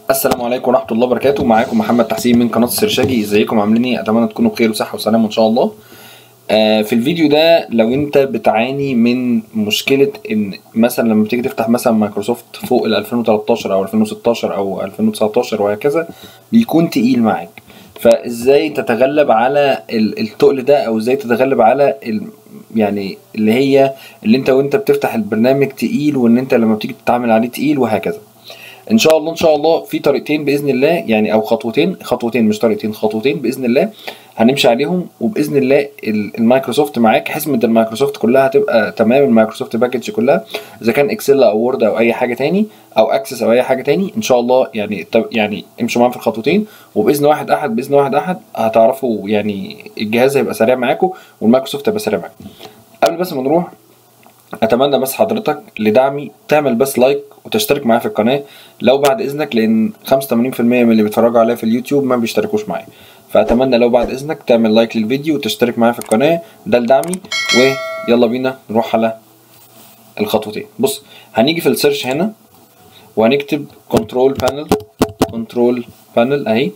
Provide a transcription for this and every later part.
السلام عليكم ورحمه الله وبركاته معاكم محمد تحسين من قناه السرشاجي ازيكم عاملين ايه اتمنى تكونوا بخير وصحه وسلامه ان شاء الله آه في الفيديو ده لو انت بتعاني من مشكله ان مثلا لما بتيجي تفتح مثلا مايكروسوفت فوق ال 2013 او 2016 او 2019 وهكذا بيكون تقيل معاك فازاي تتغلب على ال- التقل ده او ازاي تتغلب على ال- يعني اللي هي اللي انت وانت بتفتح البرنامج تقيل وان انت لما بتيجي تتعامل عليه تقيل وهكذا ان شاء الله ان شاء الله في طريقتين باذن الله يعني او خطوتين خطوتين مش طريقتين خطوتين باذن الله هنمشي عليهم وباذن الله ال- المايكروسوفت معاك حزمه المايكروسوفت كلها هتبقى تمام المايكروسوفت باكج كلها اذا كان اكسل او وورد او اي حاجه تاني او اكسس او اي حاجه تاني ان شاء الله يعني طب- يعني امشوا معاهم في الخطوتين وباذن واحد احد باذن واحد احد هتعرفوا يعني الجهاز هيبقى سريع معاكم والمايكروسوفت هيبقى سريع معاكم قبل بس ما نروح اتمنى بس حضرتك لدعمي تعمل بس لايك وتشترك معايا في القناه لو بعد اذنك لان 85% من اللي بيتفرجوا عليا في اليوتيوب ما بيشتركوش معايا فاتمنى لو بعد اذنك تعمل لايك للفيديو وتشترك معايا في القناه ده لدعمي ويلا بينا نروح على الخطوتين بص هنيجي في السيرش هنا وهنكتب كنترول بانل كنترول بانل اهي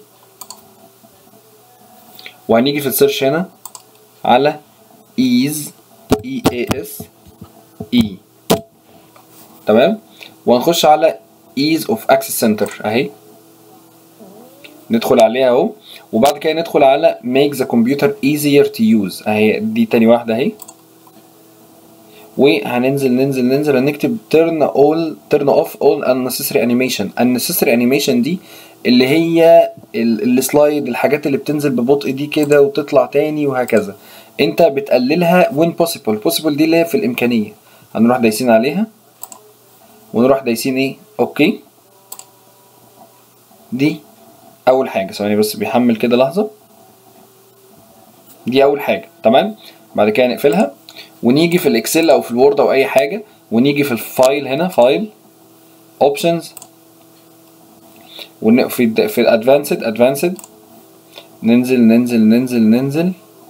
وهنيجي في السيرش هنا على ايز اي اي اس اي تمام وهنخش على ease of access center اهي ندخل عليها اهو وبعد كده ندخل على make the computer easier to use اهي دي تاني واحدة اهي وهننزل ننزل ننزل هنكتب turn all turn off all unnecessary animation unnecessary animation دي اللي هي ال- السلايد الحاجات اللي بتنزل ببطء دي كده وتطلع تاني وهكذا انت بتقللها when possible possible دي اللي هي في الامكانية هنروح دايسين عليها ونروح دايسين ايه اوكي دي اول حاجه ثواني بس بيحمل كده لحظه دي اول حاجه تمام بعد كده نقفلها ونيجي في الاكسل او في الوورد او اي حاجه ونيجي في الفايل هنا فايل اوبشنز في ال في الادفانسد ادفانسد ننزل ننزل ننزل ننزل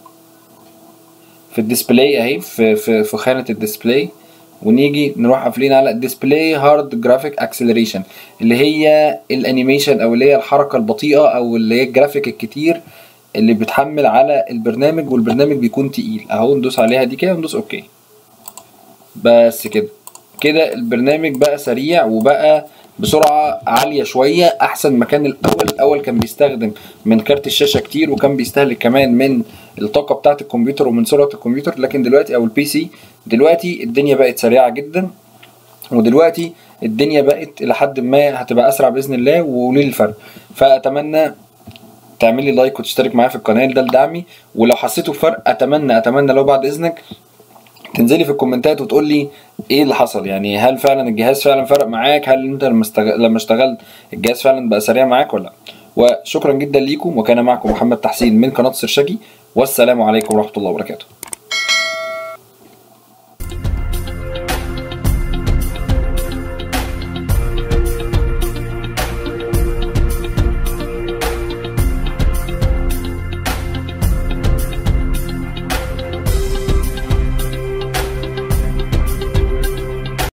في الديسبلاي اهي في في في خانه الديسبلاي ونيجي نروح قافلين على ديسبلاي هارد جرافيك اكسلريشن اللي هي الانيميشن او اللي هي الحركه البطيئه او اللي هي الجرافيك الكتير اللي بتحمل على البرنامج والبرنامج بيكون تقيل اهو ندوس عليها دي كده وندوس اوكي بس كده كده البرنامج بقى سريع وبقى بسرعة عالية شوية أحسن ما كان الأول الأول كان بيستخدم من كارت الشاشة كتير وكان بيستهلك كمان من الطاقة بتاعة الكمبيوتر ومن سرعة الكمبيوتر لكن دلوقتي أو البي سي دلوقتي الدنيا بقت سريعة جدا ودلوقتي الدنيا بقت إلى حد ما هتبقى أسرع بإذن الله وقولي الفرق فأتمنى تعمل لي لايك وتشترك معايا في القناة ده لدعمي ولو حسيتوا بفرق أتمنى أتمنى لو بعد إذنك تنزلي في الكومنتات وتقول لي ايه اللي حصل يعني هل فعلا الجهاز فعلا فرق معاك هل انت لما استغ... لما اشتغلت الجهاز فعلا بقى سريع معاك ولا لا وشكرا جدا ليكم وكان معكم محمد تحسين من قناه سرشاجي والسلام عليكم ورحمه الله وبركاته